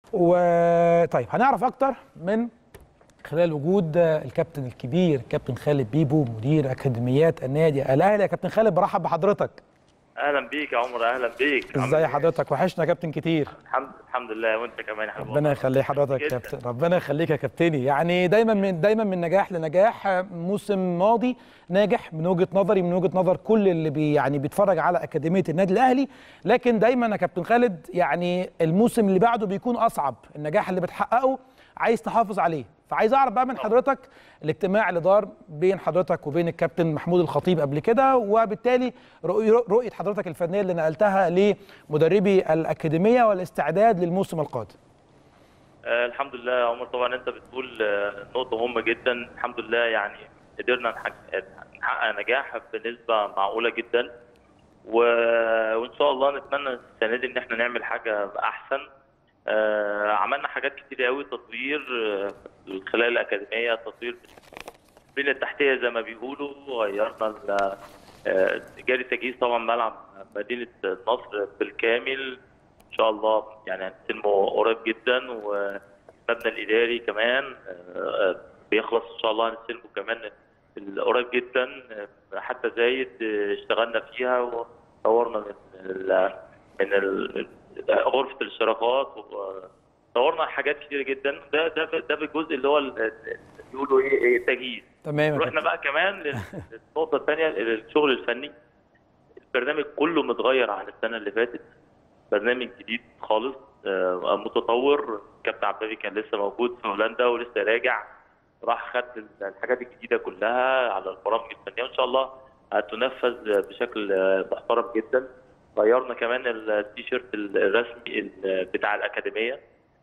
وطيب هنعرف اكتر من خلال وجود الكابتن الكبير كابتن خالد بيبو مدير اكاديميات النادي الاهلي يا كابتن خالد برحب بحضرتك اهلا بيك يا عمر اهلا بيك ازاي حضرتك وحشنا يا كابتن كتير الحمد الحمد لله وانت كمان يا حبيبي ربنا يخلي حضرتك يا كابتن ربنا يخليك يا كابتني يعني دايما من دايما من نجاح لنجاح موسم ماضي ناجح من وجهه نظري من وجهه نظر كل اللي بي يعني بيتفرج على اكاديميه النادي الاهلي لكن دايما يا كابتن خالد يعني الموسم اللي بعده بيكون اصعب النجاح اللي بتحققه عايز تحافظ عليه فعايز اعرف بقى من حضرتك الاجتماع اللي دار بين حضرتك وبين الكابتن محمود الخطيب قبل كده وبالتالي رؤيه حضرتك الفنيه اللي نقلتها لمدربي الاكاديميه والاستعداد للموسم القادم. آه الحمد لله يا عمر طبعا انت بتقول آه نقطه مهمه جدا الحمد لله يعني قدرنا نحقق نجاح بنسبه معقوله جدا و... وان شاء الله نتمنى السنه دي ان احنا نعمل حاجه احسن آه عملنا حاجات كتير قوي تطوير آه خلال الاكاديميه تطوير البنيه التحتيه زي ما بيقولوا غيرنا آه جاري تجهيز طبعا ملعب مدينه النصر بالكامل ان شاء الله يعني هنستلمه قريب جدا والمبنى الاداري كمان بيخلص ان شاء الله هنستلمه كمان قريب جدا حتى زايد اشتغلنا فيها وطورنا من ال من ال غرفه الاشتراكات وطورنا حاجات كتير جدا ده ده ده بالجزء اللي هو بيقولوا ايه التجهيز تمام رحنا بقى كمان للنقطه الثانيه الشغل الفني البرنامج كله متغير عن السنه اللي فاتت برنامج جديد خالص متطور كابتن عبدالي كان لسه موجود في هولندا ولسه راجع راح خد الحاجات الجديده كلها على البرامج الفنيه وان شاء الله هتنفذ بشكل محترم جدا غيرنا كمان التيشيرت الرسمي بتاع الاكاديميه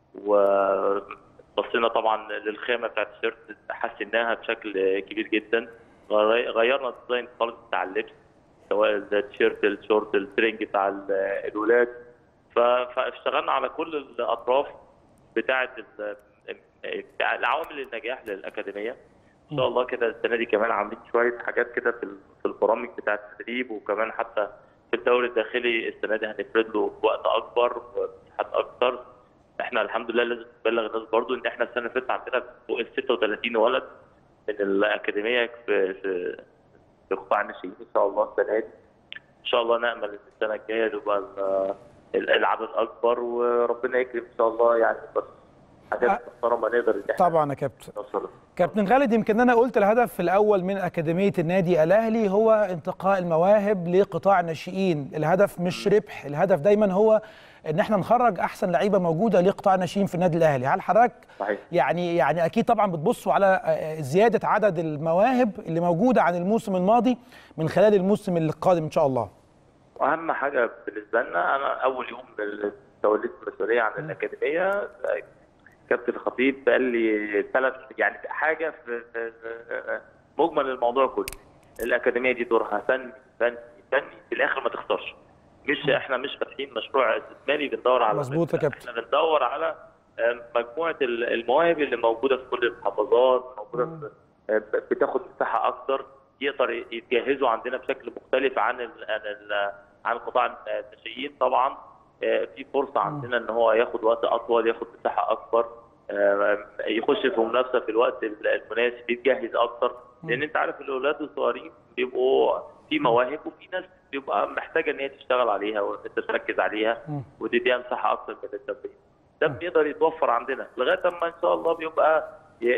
وبصينا طبعا للخامه بتاعت التيشيرت حسناها بشكل كبير جدا غيرنا الديزاين خالص بتاع اللبس سواء التيشيرت الشورت الترنج بتاع الولاد فاشتغلنا على كل الاطراف بتاعه العوامل النجاح للاكاديميه ان شاء الله كده السنه دي كمان عاملين شويه حاجات كده في في البرامج بتاعه التدريب وكمان حتى في الدوري الداخلي السنه دي هنفرد له وقت اكبر ومساحات اكتر احنا الحمد لله لازم نبلغ الناس برضو ان احنا السنه اللي فاتت عندنا فوق ال 36 ولد من الاكاديميه في في في قطاع الناشئين ان شاء الله السنه دي ان شاء الله نامل ان السنه الجايه تبقى العدد اكبر وربنا يكرم ان شاء الله يعني بس حاجات محترمه نقدر ان احنا طبعا يا كابتن كابتن خالد يمكن انا قلت الهدف الاول من اكاديميه النادي الاهلي هو انتقاء المواهب لقطاع الناشئين الهدف مش ربح الهدف دايما هو ان احنا نخرج احسن لعيبه موجوده لقطاع الناشئين في النادي الاهلي هل حضرتك صحيح. يعني يعني اكيد طبعا بتبصوا على زياده عدد المواهب اللي موجوده عن الموسم الماضي من خلال الموسم القادم ان شاء الله واهم حاجه بالنسبه لنا انا اول يوم توليت المسؤوليه عن الاكاديميه كابتن الخطيب قال لي ثلاث يعني حاجه في مجمل الموضوع كله الاكاديميه دي دورها فني فني فني في الاخر ما تخسرش مش احنا مش فاتحين مشروع استثماري بندور على مظبوط يا كابتن احنا بندور على مجموعه المواهب اللي موجوده في كل المحافظات موجوده بتاخد مساحه اكتر يقدر يتجهزوا عندنا بشكل مختلف عن ال عن ال عن قطاع الناشئين طبعا في فرصه عندنا ان هو ياخد وقت اطول ياخد مساحه اكبر يخش في منافسه في الوقت المناسب يتجهز اكتر لان انت عارف الاولاد الصغيرين بيبقوا في مواهب وفي ناس بيبقى محتاجه ان هي تشتغل عليها وان انت تركز عليها وتديها مساحه اكتر من التمرين ده بيقدر يتوفر عندنا لغايه اما ان شاء الله بيبقى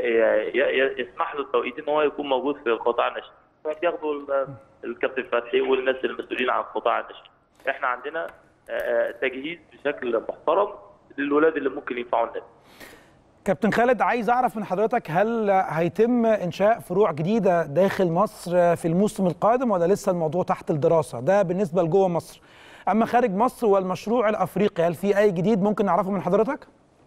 يسمح له التوقيت ان هو يكون موجود في قطاع الناشئين فبياخدوا الكابتن فتحي والناس المسؤولين عن قطاع الناشئين احنا عندنا تجهيز بشكل محترم للولاد اللي ممكن ينفعوا الناس كابتن خالد عايز اعرف من حضرتك هل هيتم انشاء فروع جديده داخل مصر في الموسم القادم ولا لسه الموضوع تحت الدراسه ده بالنسبه لجوه مصر اما خارج مصر والمشروع الافريقي هل في اي جديد ممكن نعرفه من حضرتك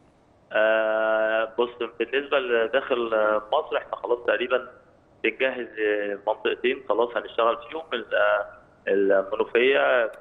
آه بص بالنسبه لداخل مصر احنا خلاص تقريبا بنجهز منطقتين خلاص هنشتغل فيهم المنوفيه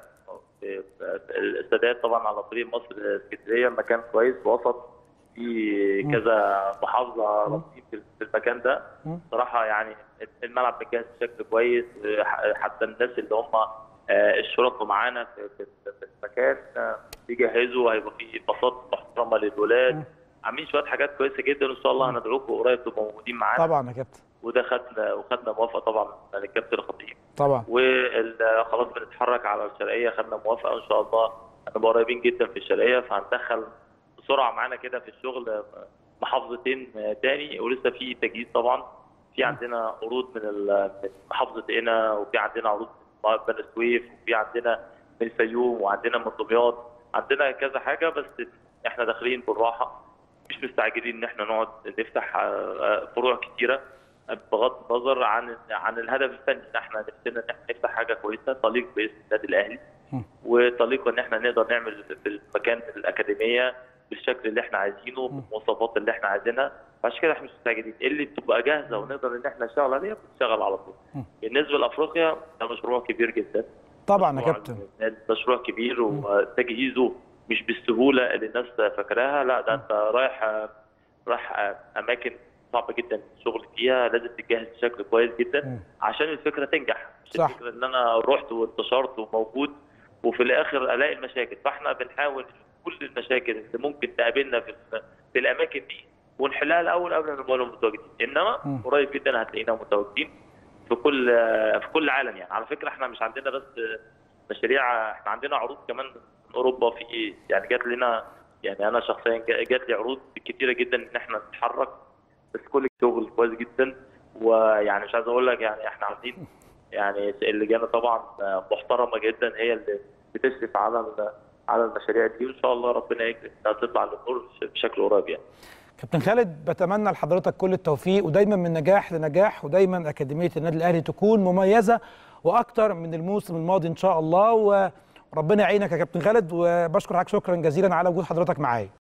السادات طبعا على طريق مصر اسكندريه مكان كويس وسط في كذا محافظه رابطين في المكان ده صراحه يعني الملعب متجهز بشكل كويس حتى الناس اللي هم الشركاء معانا في المكان بيجهزوا هيبقى في باصات محترمه للولاد عاملين شويه حاجات كويسه جدا وان شاء الله هندعوكم قريب تبقوا موجودين معانا طبعا يا كابتن وده خدنا وخدنا موافقه طبعا من الكابتن الخطيب طبعا وخلاص بنتحرك على الشرقيه خدنا موافقه وان شاء الله هنبقى قريبين جدا في الشرقيه فهندخل بسرعه معانا كده في الشغل محافظتين تاني ولسه في تجهيز طبعا في عندنا عروض من ال- من محافظه قنا وفي عندنا عروض من بني سويف وفي عندنا من الفيوم وعندنا من دمياط عندنا كذا حاجه بس احنا داخلين بالراحه مش مستعجلين ان احنا نقعد نفتح آه، فروع كتيره بغض النظر عن عن الهدف الفني إن احنا نفسنا ان احنا نفتح حاجه كويسه تليق باسم النادي الاهلي م. وتليق ان احنا نقدر نعمل في المكان الاكاديميه بالشكل اللي احنا عايزينه بالمواصفات اللي احنا عايزينها فعشان كده احنا مش مستعجلين اللي بتبقى جاهزه ونقدر ان احنا نشتغل عليها بنشتغل على طول م. بالنسبه لافريقيا ده مشروع كبير جدا طبعا يا مشروع كابتن مشروع كبير وتجهيزه مش بالسهوله اللي الناس فاكراها لا ده انت رايح رايح اماكن صعبه جدا الشغل فيها لازم تتجهز بشكل كويس جدا مم. عشان الفكره تنجح مش صح. الفكره ان انا رحت وانتشرت وموجود وفي الاخر الاقي المشاكل فاحنا بنحاول كل المشاكل اللي ممكن تقابلنا في في الاماكن دي ونحلها الاول قبل ما نبقى متواجدين انما مم. قريب جدا هتلاقينا متواجدين في كل في كل عالم يعني على فكره احنا مش عندنا بس مشاريع احنا عندنا عروض كمان من اوروبا في يعني جات لنا يعني انا شخصيا جا- جات لي عروض كتيره جدا ان احنا نتحرك بس كل شغل كويس جدا ويعني مش عايز اقول لك يعني احنا عاملين يعني اللجان طبعا محترمه جدا هي اللي بتشرف على ال- على المشاريع دي وان شاء الله ربنا يكرم انها تطلع للنور بشكل قريب يعني كابتن خالد بتمنى لحضرتك كل التوفيق ودايما من نجاح لنجاح ودايما اكاديميه النادي الاهلي تكون مميزه واكتر من الموسم الماضي ان شاء الله وربنا يعينك يا كابتن خالد وبشكر حضرتك شكرا جزيلا على وجود حضرتك معايا